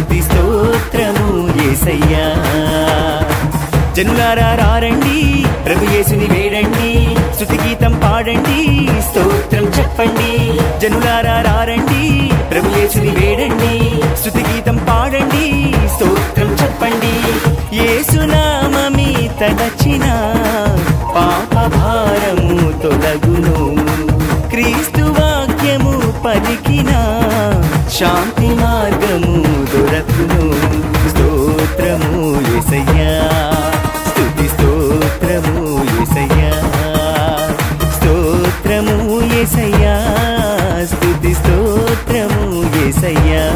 స్తుతి స్తోత్రము యేసయ్యా జనులారా రారండి ప్రభు యేసుని వేడండి స్తుతి గీతం పాడండి స్తోత్రం చెప్పండి జనులారా రారండి ప్రభు యేసుని వేడండి స్తుతి గీతం పాడండి స్తోత్రం చెప్పండి యేసునామమి తలచిన పాప భారము తొలగును క్రీస్తు వాక్యము పలికిన శాంతి మార్గము దొరకును స్తోత్రము యేసయ్యా స్తుతి స్తోత్రము యేసయ్యా స్తోత్రము యేసయ్యా స్తుతి స్తోత్రము యేసయ్యా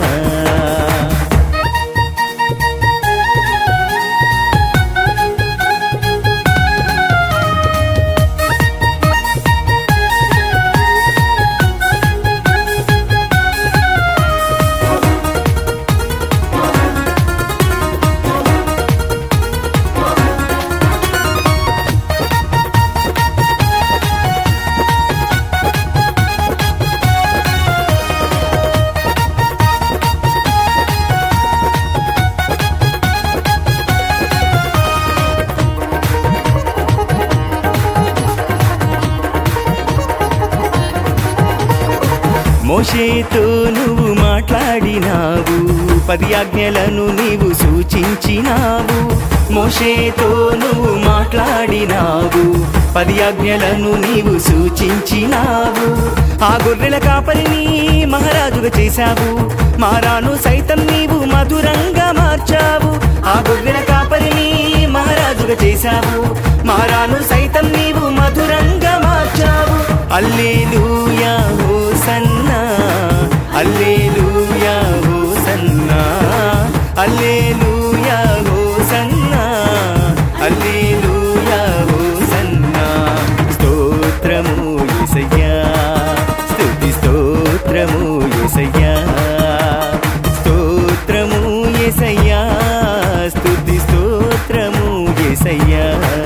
మోషేతో నువ్వు మాట్లాడినావు పది ఆజ్ఞలను నీవు సూచించినావు మోషేతో నువ్వు మాట్లాడినావు పది ఆజ్ఞలను నీవు సూచించినావు ఆ గొర్రెల కాపరిని మహారాజుగా చేశావు మారాను సైతం నీవు మధురంగా మార్చావు ఆ గొర్రెల కాపరిని మహారాజుగా చేశావు మారాను సైతం నీవు మధురంగా మార్చావు అల్లేలూయా హోసన్నా అల్లేలూయా హోసన్నా అల్లేలూయా హోసన్నా అల్లేలూయా హోసన్నా స్తోత్రము యేసయ్యా స్తుతి స్తోత్రము యేసయ్యా స్తోత్రము యేసయ్యా స్తుతి స్తోత్రము యేసయ్యా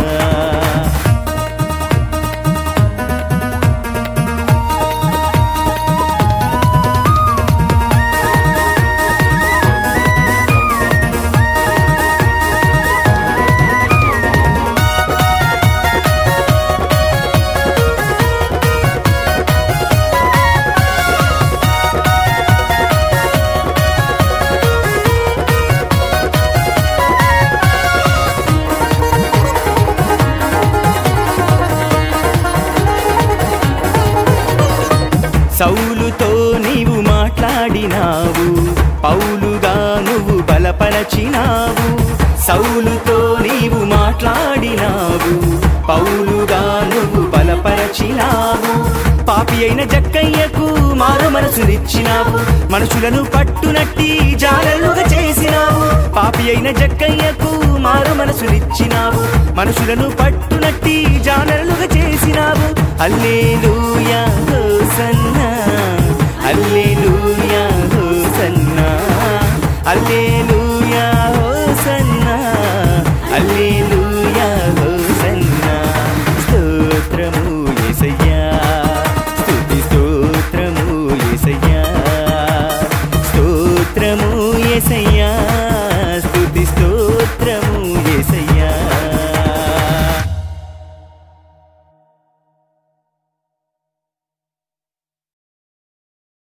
సౌలుతో నీవు మాట్లాడినావు పౌలుగా నువ్వు బలపరచినావు సౌలుతో నీవు మాట్లాడినావు పౌలుగా నువ్వు బలపరచినావు పాపి అయిన జక్కయ్యకు మారు మనసునిచ్చినావు మనుషులను పట్టునట్టి జాలలుగా చేసినావు పాపి అయిన జక్కయ్యకు మారు మనసునిచ్చినావు మనుషులను పట్టునట్టి జాలలుగా చేసినావు అల్లేలూయా హోసన్నా అల్లే